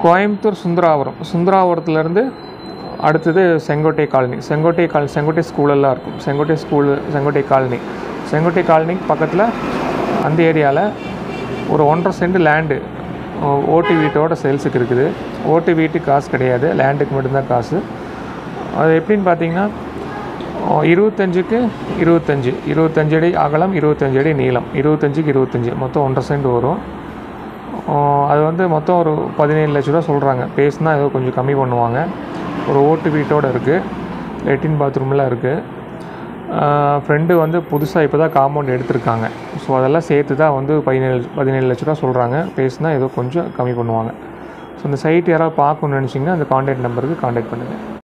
கோயம்புத்தூர் சுந்தராவரம் சுந்தராவரத்துலேருந்து அடுத்தது செங்கோட்டை காலனி செங்கோட்டை கால் செங்கோட்டை ஸ்கூலெல்லாம் இருக்கும் செங்கோட்டை ஸ்கூலு செங்கோட்டை காலனி செங்கோட்டை காலனிக்கு பக்கத்தில் அந்த ஏரியாவில் ஒரு ஒன்றரை சென்ட் லேண்டு ஓட்டு வீட்டோட சேல்ஸுக்கு இருக்குது ஓட்டு வீட்டுக்கு காசு கிடையாது லேண்டுக்கு மட்டும்தான் காசு அது எப்படின்னு பார்த்தீங்கன்னா அஹ் இருபத்தஞ்சுக்கு இருபத்தஞ்சு இருபத்தஞ்சு அடி அகலம் இருபத்தஞ்சு அடி நீளம் இருபத்தஞ்சுக்கு இருபத்தஞ்சு மொத்தம் ஒன்றரை சென்ட் வரும் அஹ் அது வந்து மொத்தம் ஒரு பதினேழு லட்ச ரூபா சொல்கிறாங்க பேசுனா ஏதோ கொஞ்சம் கம்மி பண்ணுவாங்க ஒரு ஓட்டு வீட்டோடு இருக்குது லெட்டின் பாத்ரூம்லாம் இருக்குது ஃப்ரெண்டு வந்து புதுசாக இப்போ தான் காம்பவுண்ட் எடுத்திருக்காங்க ஸோ அதெல்லாம் சேர்த்து தான் வந்து பதினேழு பதினேழு லட்ச ரூபா சொல்கிறாங்க பேசுனா ஏதோ கொஞ்சம் கம்மி பண்ணுவாங்க ஸோ இந்த சைட் யாராவது பார்க்கணுன்னு நினச்சிங்கன்னா அந்த காண்டாக்ட் நம்பருக்கு காண்டாக்ட் பண்ணுங்கள்